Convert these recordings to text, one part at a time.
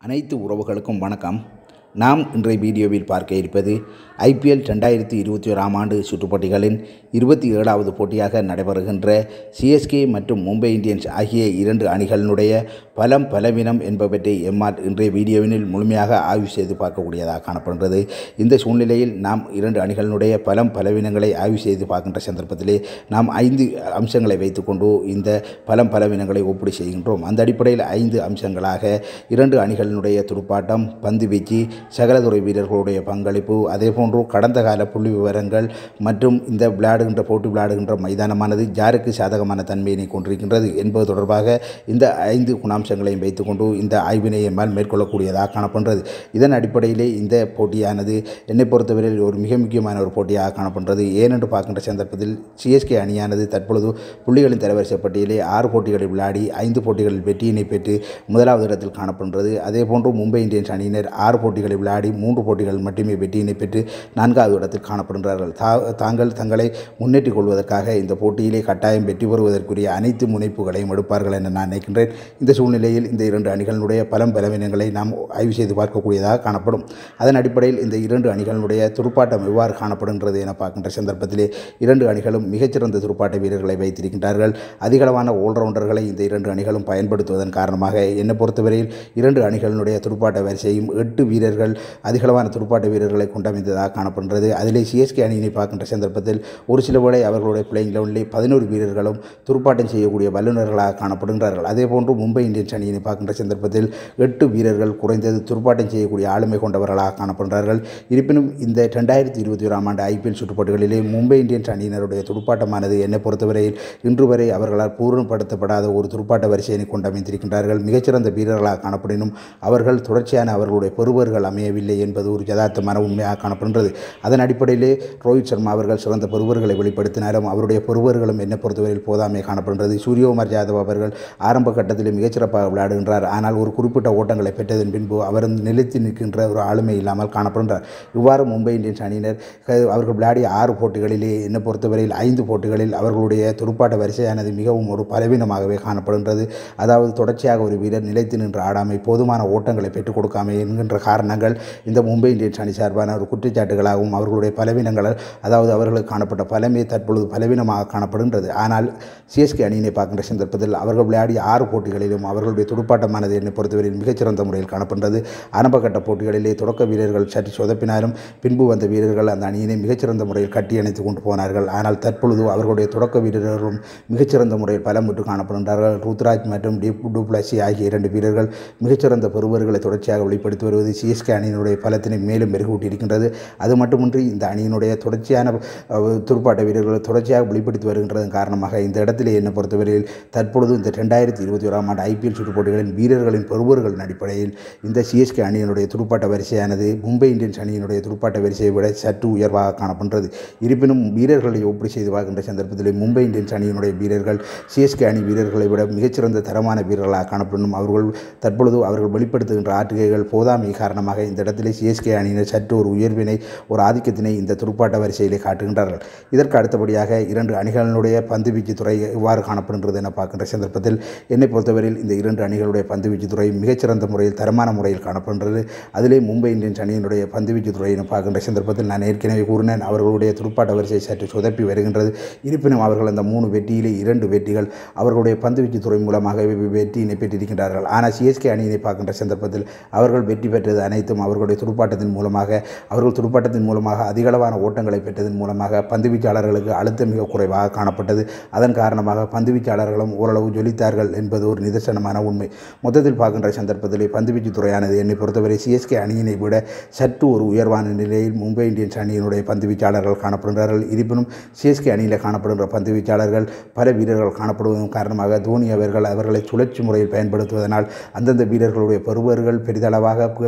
அனைத்து உறவுகளுக்கும் வணக்கம் நாம் இன்றைய வீடியோவில் பார்க்க இருப்பது ஐபிஎல் ரெண்டாயிரத்தி இருபத்தி ஓராம் ஆண்டு சுற்றுப்போட்டிகளின் இருபத்தி ஏழாவது போட்டியாக நடைபெறுகின்ற சிஎஸ்கே மற்றும் மும்பை இந்தியன்ஸ் ஆகிய இரண்டு அணிகளினுடைய பலம் பலவீனம் என்பவற்றை எம்மால் இன்றைய வீடியோவினில் முழுமையாக ஆய்வு செய்து பார்க்கக்கூடியதாக காணப்படுகிறது இந்த சூழ்நிலையில் நாம் இரண்டு அணிகளினுடைய பலம் பலவீனங்களை ஆய்வு செய்து பார்க்கின்ற சந்தர்ப்பத்திலே நாம் ஐந்து அம்சங்களை வைத்துக்கொண்டு இந்த பலம் பலவீனங்களை ஒப்பீடு செய்கின்றோம் அந்த அடிப்படையில் ஐந்து அம்சங்களாக இரண்டு அணிகளினுடைய துடுப்பாட்டம் பந்து வீச்சு சகலதுறை வீரர்களுடைய பங்களிப்பு அதேபோன்று கடந்த கால புள்ளி விவரங்கள் மற்றும் இந்த விளையாடுகின்ற போட்டி விளையாடுகின்ற மைதானமானது யாருக்கு சாதகமான தன்மையினை கொண்டிருக்கின்றது என்பது தொடர்பாக இந்த ஐந்து குணாம்சங்களையும் வைத்துக்கொண்டு இந்த ஆய்வினை எம்மால் மேற்கொள்ளக்கூடியதாக காணப்படுகிறது இதன் அடிப்படையிலே இந்த போட்டியானது என்னை பொறுத்தவரையில் ஒரு மிக முக்கியமான ஒரு போட்டியாக காணப்படுகிறது ஏனென்று பார்க்கின்ற சந்தர்ப்பத்தில் சிஎஸ்கே அணியானது தற்பொழுது புள்ளிகளின் தரவரிசை பட்டியலே ஆறு போட்டிகளில் விளையாடி ஐந்து போட்டிகளில் வெற்றியினை பெற்று முதலாவது இடத்தில் காணப்படுகிறது அதேபோன்று மும்பை இந்தியன்ஸ் அணியினர் ஆறு போட்டிகளில் விளையாடி மூன்று போட்டிகள் மட்டுமே வெற்றியினை பெற்று நான்காவது இடத்தில் காணப்படுகிறார்கள் தா தாங்கள் தங்களை முன்னேற்றிக் கொள்வதற்காக இந்த போட்டியிலே கட்டாயம் வெற்றி பெறுவதற்குரிய அனைத்து முனைப்புகளையும் எடுப்பார்கள் என நான் நினைக்கின்றேன் இந்த சூழ்நிலையில் இந்த இரண்டு அணிகளினுடைய பலம் பலவீனங்களை நாம் ஆய்வு செய்து பார்க்கக்கூடியதாக காணப்படும் அதன் அடிப்படையில் இந்த இரண்டு அணிகளினுடைய துடுப்பாட்டம் எவ்வாறு காணப்படுகின்றது என பார்க்கின்ற சந்தர்ப்பத்திலே இரண்டு அணிகளும் மிகச்சிறந்த துடுப்பாட்ட வீரர்களை வைத்திருக்கின்றார்கள் அதிகளவான ஆல்ரவுண்டர்களை இந்த இரண்டு அணிகளும் பயன்படுத்துவதன் காரணமாக என்னை பொறுத்தவரையில் இரண்டு அணிகளினுடைய துடுப்பாட்ட வரிசையும் எட்டு வீரர்கள் அதிகளவான துடுப்பாட்ட வீரர்களை கொண்டமைந்ததாக காணப்படுகிறது அதிலே சிஎஸ்கே அணியினை பார்க்கின்ற சந்தர்ப்பத்தில் ஒரு சில வேளை அவர்களுடைய பிளேயிங் லெவலிலே பதினோரு வீரர்களும் துடுப்பாட்டம் செய்யக்கூடிய வல்லுநர்களாக காணப்படுகின்றார்கள் அதேபோன்று மும்பை இந்தியன்ஸ் அணியினை பார்க்கின்ற சந்தர்ப்பத்தில் எட்டு வீரர்கள் குறைந்தது துடுப்பாட்டம் செய்யக்கூடிய ஆளுமை கொண்டவர்களாக காணப்படுகிறார்கள் இருப்பினும் இந்த ரெண்டாயிரத்தி இருபத்தி ஓராம் ஆண்டு ஐபிஎல் சுற்றுப்போட்டிகளிலே மும்பை இந்தியன்ஸ் அணியினருடைய துடுப்பாட்டமானது என்னை பொறுத்தவரையில் இன்று வரை அவர்களால் பூர்ணப்படுத்தப்படாத ஒரு துடுப்பாட்ட வரிசையினை கொண்டமைந்திருக்கின்றார்கள் மிகச்சிறந்த வீரர்களாக காணப்படினும் அவர்கள் தொடர்ச்சியான அவர்களுடைய பெறுவர்கள் அமையவில்லை என்பது ஒரு யதார்த்தமான உண்மையாக காணப்படுகிறது அதன் அடிப்படையிலே ரோஹித் சர்மா அவர்கள் சிறந்த பெறுவர்களை வெளிப்படுத்தினாலும் அவருடைய பெறுவர்களும் என்னை பொறுத்தவரையில் போதாமை காணப்படுகிறது சூரியகுமார் யாதவ் அவர்கள் ஆரம்ப கட்டத்தில் மிகச்சிறப்பாக விளையாடுகின்றார் ஆனால் ஒரு குறிப்பிட்ட ஓட்டங்களை பெற்றதன் பின்பு அவர் நிலைத்து நிற்கின்ற ஒரு ஆளுமை இல்லாமல் காணப்படுகின்றார் இவ்வாறு மும்பை இந்தியன்ஸ் அணியினர் க- அவர்கள் விளையாடிய ஆறு போட்டிகளிலே என்னை பொறுத்தவரையில் ஐந்து போட்டிகளில் அவர்களுடைய துடுப்பாட்ட வரிசையானது மிகவும் ஒரு பலவீனமாகவே காணப்படுகின்றது அதாவது தொடர்ச்சியாக ஒரு வீரர் நிலைத்து நின்று ஆடாமை போதுமான ஓட்டங்களை பெற்றுக் கொடுக்காமை என்கின்ற காரணங்கள் இந்த மும்பை இந்தியன்ஸ் அணி சார்பான ஒரு குற்றச்சாட்டுகளாகவும் அவர்களுடைய பலவீனங்கள் அதாவது அவர்களுக்கு காணப்பட்ட பலமே தற்பொழுது பலவீனமாக காணப்படுகின்றது ஆனால் சிஎஸ்கே அணியினை பார்க்கின்ற சந்தர்ப்பத்தில் அவர்கள் விளையாடிய ஆறு போட்டிகளிலும் அவர்களுடைய துடுப்பாட்டமானது என்னை பொறுத்தவரையில் மிகச்சிறந்த முறையில் காணப்படுகிறது ஆரம்பகட்ட போட்டிகளிலே தொடக்க வீரர்கள் சற்று சொதப்பினாலும் பின்பு வந்த வீரர்கள் அந்த அணியினை மிகச்சிறந்த முறையில் கட்டி அணைத்து கொண்டு போனார்கள் ஆனால் தற்பொழுது அவர்களுடைய தொடக்க வீரர்களும் மிகச்சிறந்த முறையில் பலம் பெற்று காணப்படுகின்றார்கள் ருத்ராஜ் மற்றும் டி டூப்ளசி ஆகிய இரண்டு வீரர்கள் மிகச்சிறந்த பெறுவர்களை தொடர்ச்சியாக வெளிப்படுத்தி வருவது சிஎஸ்கே அணியினுடைய பலத்தினை மேலும் மெருகூட்டியிருக்கின்றது அது மட்டுமின்றி இந்த அணியினுடைய தொடர்ச்சியான அஹ், துடுப்பாட்ட வீரர்கள் தொடர்ச்சியாக வெளிப்படுத்தி வருகின்றதன் காரணமாக இந்த இடத்திலே என்னை பொறுத்தவரையில் தற்பொழுது இந்த ரெண்டாயிரத்தி இருபத்தி ஓராம் ஆண்டு ஐபிஎல் சுற்றுப் போட்டிகளின் வீரர்களின் பெறுவர்களின் அடிப்படையில் இந்த சிஎஸ்கே அணியினுடைய துடுப்பாட்ட வரிசையானது மும்பை இந்தியன்ஸ் அணியினுடைய துடுப்பாட்ட வரிசையை விட சற்று உயர்வாக காணப்படுகிறது இருப்பினும் வீரர்களை ஒப்பீடு செய்து பார்க்கின்ற சந்தர்ப்பத்தில் மும்பை இந்தியன்ஸ் அணியினுடைய வீரர்கள் சிஎஸ்கே அணி வீரர்களை விட மிகச்சிறந்த தரமான வீரர்களாக காணப்படும் அவர்கள் தற்பொழுது அவர்கள் வெளிப்படுத்துகின்ற ஆற்றுகைகள் போதாமை காரணமாக இந்த இடத்திலே சிஎஸ்கே அணியினர் சற்று ஒரு உயர்வினை ஒரு ஆதிக்கத்தினை இந்த துடுப்பாட்ட வரிசையிலே காட்டுகின்றார்கள் இதற்கு அடுத்தபடியாக இரண்டு அணிகளினுடைய பந்துவீச்சு துறை எவ்வாறு காணப்படுகின்றது என பார்க்கின்ற சந்தர்ப்பத்தில் என்னை பொறுத்தவரையில் இந்த இரண்டு அணிகளுடைய பந்துவீச்சு துறை மிகச்சிறந்த முறையில் தரமான முறையில் காணப்படுகிறது அதிலே மும்பை இந்தியன்ஸ் அணியினுடைய பந்துவீச்சு துறையினை பார்க்கின்ற சந்தர்ப்பத்தில் நான் ஏற்கனவே கூறினேன் அவர்களுடைய துடுப்பாட்ட வரிசை சற்று சொதப்பி வருகின்றது இருப்பினும் அவர்கள் அந்த மூணு வெற்றியிலே இரண்டு வெற்றிகள் அவர்களுடைய பந்துவீச்சு துறை மூலமாக வெ- வெற்றியினை பெற்றிருக்கின்றார்கள் ஆனால் சிஎஸ்கே அணியினை பார்க்கின்ற சந்தர்ப்பத்தில் அவர்கள் வெற்றி பெற்றது அனைத்தும் அவர்களுடைய துடுப்பாட்டத்தின் மூலமாக அவர்கள் துடுப்பாட்டத்தின் மூலமாக அதிகளவான ஓட்டங்களை பெற்றதன் மூலமாக பந்துவீச்சாளர்களுக்கு அழுத்தம் மிக குறைவாக காணப்பட்டது அதன் காரணமாக பந்துவீச்சாளர்களும் ஓரளவு ஜொலித்தார்கள் என்பது ஒரு நிதர்சனமான உண்மை மொத்தத்தில் பார்க்கின்ற சந்தர்ப்பத்தில் பந்துவீச்சு துறையானது என்னை பொறுத்தவரை சிஎஸ்கே அணியினை விட சற்று ஒரு உயர்வான நிலையில் மும்பை இந்தியன்ஸ் அணியினுடைய பந்துவீச்சாளர்கள் காணப்படுகிறார்கள் இருப்பினும் சிஎஸ்கே அணியில் காணப்படுகின்ற பந்துவீச்சாளர்கள் பல வீரர்கள் காணப்படுவதன் காரணமாக தோனி அவர்கள் அவர்களை சுழற்சி முறையில் பயன்படுத்துவதனால் அந்தந்த வீரர்களுடைய பெறுவர்கள் பெரிதளவாக கு-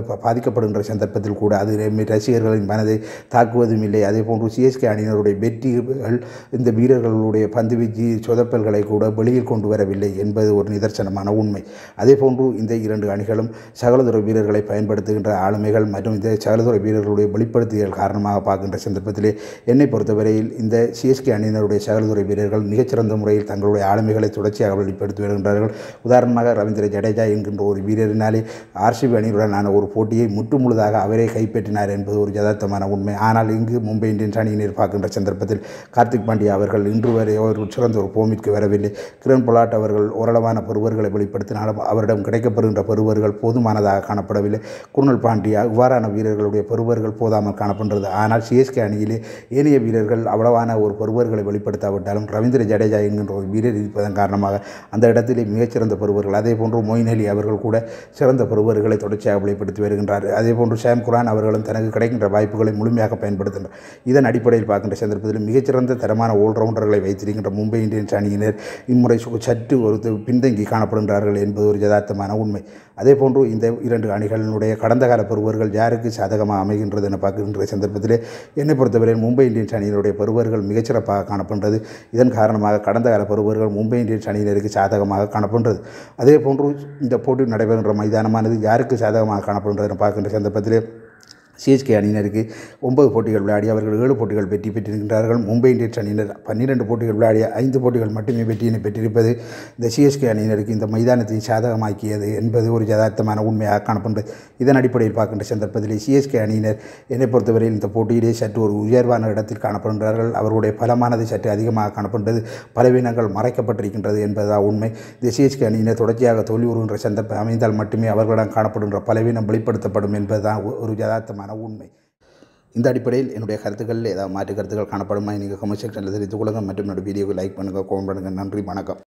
பாதிக்கப்படுகின்ற சந்தர்ப்பத்தில் கூட அது ரசிகர்களின் மனதை தாக்குவதும் இல்லை அதே போன்று சிஎஸ்கே அணியினருடைய வெற்றிகள் இந்த வீரர்களுடைய பந்து வீச்சு சொதப்பல்களை கூட வெளியில் கொண்டு வரவில்லை என்பது ஒரு நிதர்சனமான உண்மை அதே போன்று இந்த இரண்டு அணிகளும் சகலதுறை வீரர்களை பயன்படுத்துகின்ற ஆளுமைகள் மற்றும் இந்த சகலதுறை வீரர்களுடைய வெளிப்படுத்தியல் காரணமாக பார்க்கின்ற சந்தர்ப்பத்திலே என்னை பொறுத்தவரையில் இந்த சிஎஸ்கே அணியினருடைய சகலதுறை வீரர்கள் மிகச்சிறந்த முறையில் தங்களுடைய ஆளுமைகளை தொடர்ச்சியாக வெளிப்படுத்தி வருகின்றார்கள் உதாரணமாக ரவீந்திர ஜடேஜா என்கின்ற ஒரு வீரரினாலே ஆர்சிபி அணியுடனான ஒரு போட்டியை முற்று முழுதாக அவரே கைப்பற்றினார் என்பது ஒரு யதார்த்தமான உண்மை ஆனால் இங்கு மும்பை இந்தியன்ஸ் அணியினர் பார்க்கின்ற சந்தர்ப்பத்தில் கார்த்திக் பாண்டியா அவர்கள் இன்று வரை ஒரு சிறந்த ஒரு போமிற்கு வரவில்லை கிரண் பொலாட் அவர்கள் ஓரளவான பெறுவர்களை வெளிப்படுத்தினாலும் அவரிடம் கிடைக்கப்படுகின்ற பெறுவர்கள் போதுமானதாக காணப்படவில்லை குருணல் பாண்டியா இவ்வாறான வீரர்களுடைய பெறுவர்கள் போதாமல் காணப்படுகிறது ஆனால் சிஎஸ்கே அணியிலே ஏனைய வீரர்கள் அவ்வளவான ஒரு பெறுவர்களை வெளிப்படுத்தாவிட்டாலும் ரவீந்திர ஜடேஜா என்கின்ற ஒரு வீரர் இருப்பதன் காரணமாக அந்த இடத்திலே மிகச்சிறந்த பெறுவர்கள் அதே போன்று மொயின் அலி அவர்கள் கூட சிறந்த பெறுவர்களை தொடர்ச்சியாக வெளிப்படுத்தி வருகின்றார் அதே போன்று ஷாம் குரான் அவர்களும் தனக்கு கிடைக்கின்ற வாய்ப்புகளை முழுமையாக பயன்படுத்துகின்றனர் இதன் அடிப்படையில் பார்க்கின்ற சந்தர்ப்பத்தில் மிகச்சிறந்த தரமான ஆல்ரவுண்டர்களை வைத்திருக்கின்ற மும்பை இந்தியன்ஸ் அணியினர் இம்முறை சு- சற்று ஒரு து- பின்தங்கி காணப்படுகின்றார்கள் என்பது ஒரு யதார்த்தமான உண்மை அதே போன்று இந்த இரண்டு அணிகளினுடைய கடந்த கால பெறுவர்கள் யாருக்கு சாதகமாக அமைகின்றது என பார்க்கின்ற சந்தர்ப்பத்திலே என்னை பொறுத்தவரையில் மும்பை இந்தியன்ஸ் அணியினுடைய பெறுவர்கள் மிகச்சிறப்பாக காணப்படுகிறது இதன் காரணமாக கடந்த கால பெறுவர்கள் மும்பை இந்தியன்ஸ் அணியினருக்கு சாதகமாக காணப்படுகிறது அதே போன்று இந்த போட்டி நடைபெறுகின்ற மைதானமானது யாருக்கு சாதகமாக காணப்படுகிறது என பார்க்கின்ற சந்தர்ப்பத்திலே சிஎஸ்கே அணியினருக்கு ஒன்பது போட்டிகள் விளையாடி அவர்கள் ஏழு போட்டிகள் வெற்றி பெற்றிருக்கின்றார்கள் மும்பை இந்தியன்ஸ் அணியினர் பன்னிரெண்டு போட்டிகள் விளையாடிய ஐந்து போட்டிகள் மட்டுமே வெற்றியினை பெற்றிருப்பது இந்த சிஎஸ்கே அணியினருக்கு இந்த மைதானத்தை சாதகமாக்கியது என்பது ஒரு யதார்த்தமான உண்மையாக காணப்படுகிறது இதன் அடிப்படையில் பார்க்கின்ற சந்தர்ப்பத்தில் சிஎஸ்கே அணியினர் என்னை பொறுத்தவரையில் இந்த போட்டியிலே சற்று ஒரு உயர்வான இடத்தில் காணப்படுகின்றார்கள் அவர்களுடைய பலமானது சற்று அதிகமாக காணப்படுகிறது பலவீனங்கள் மறைக்கப்பட்டிருக்கின்றது என்பதுதான் உண்மை இந்த சிஎஸ்கே அணியினர் தொடர்ச்சியாக தோல்வி உறுகின்ற சந்தர்ப்பம் அமைந்தால் மட்டுமே அவர்களிடம் காணப்படுகின்ற பலவீனம் வெளிப்படுத்தப்படும் என்பதுதான் ஒ- ஒரு யதார்த்தமான உண்மை இந்த அடிப்படையில் என்னுடைய கருத்துக்களில் ஏதாவது மாற்று கருத்துக்கள் காணப்படுமா நீங்கள் கமெண்ட் செக்ஷனில் தெரிவித்துக் கொள்ளுங்கள் மற்றும் என்னோட வீடியோவை லைக் பண்ணுங்கள் கமெண்ட் பண்ணுங்கள் நன்றி வணக்கம்